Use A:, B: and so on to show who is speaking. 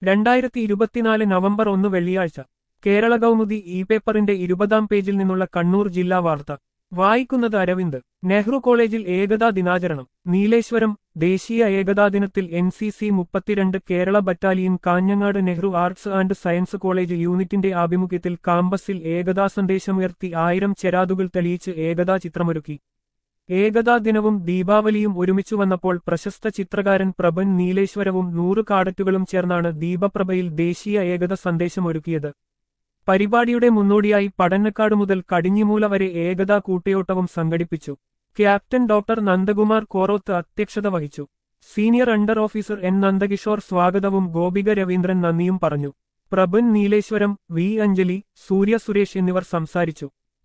A: രണ്ടായിരത്തി ഇരുപത്തിനാല് നവംബർ ഒന്ന് വെള്ളിയാഴ്ച കേരള കൗമുദി ഇ പേപ്പറിന്റെ ഇരുപതാം പേജിൽ നിന്നുള്ള കണ്ണൂർ ജില്ലാ വാർത്ത വായിക്കുന്നത് അരവിന്ദ് നെഹ്റു കോളേജിൽ ഏകതാ ദിനാചരണം നീലേശ്വരം ദേശീയ ഏകതാ ദിനത്തിൽ എൻ സി സി മുപ്പത്തിരണ്ട് Kerala battalion Kanhangad Nehru arts and science college യൂണിറ്റിന്റെ ആഭിമുഖ്യത്തിൽ കാമ്പസിൽ ഏകതാ സന്ദേശമുയർത്തി ആയിരം ചെരാതുകൾ തെളിയിച്ച് ഏകതാ ചിത്രമൊരുക്കി ഏകതാ ദിനവും ദീപാവലിയും ഒരുമിച്ചു വന്നപ്പോൾ പ്രശസ്ത ചിത്രകാരൻ പ്രഭൻ നീലേശ്വരവും നൂറ് കാഡറ്റുകളും ചേർന്നാണ് ദീപപ്രഭയിൽ ദേശീയ ഏകത സന്ദേശമൊരുക്കിയത് പരിപാടിയുടെ മുന്നോടിയായി പടന്നക്കാട് മുതൽ കടിഞ്ഞിമൂല വരെ ഏകതാ കൂട്ടയോട്ടവും സംഘടിപ്പിച്ചു ക്യാപ്റ്റൻ ഡോക്ടർ നന്ദകുമാർ കോറോത്ത് അധ്യക്ഷത വഹിച്ചു senior under officer N Nandakishore സ്വാഗതവും ഗോപിക രവീന്ദ്രൻ നന്ദിയും പറഞ്ഞു പ്രഭൻ നീലേശ്വരം വി അഞ്ജലി സൂര്യ സുരേഷ് എന്നിവർ സംസാരിച്ചു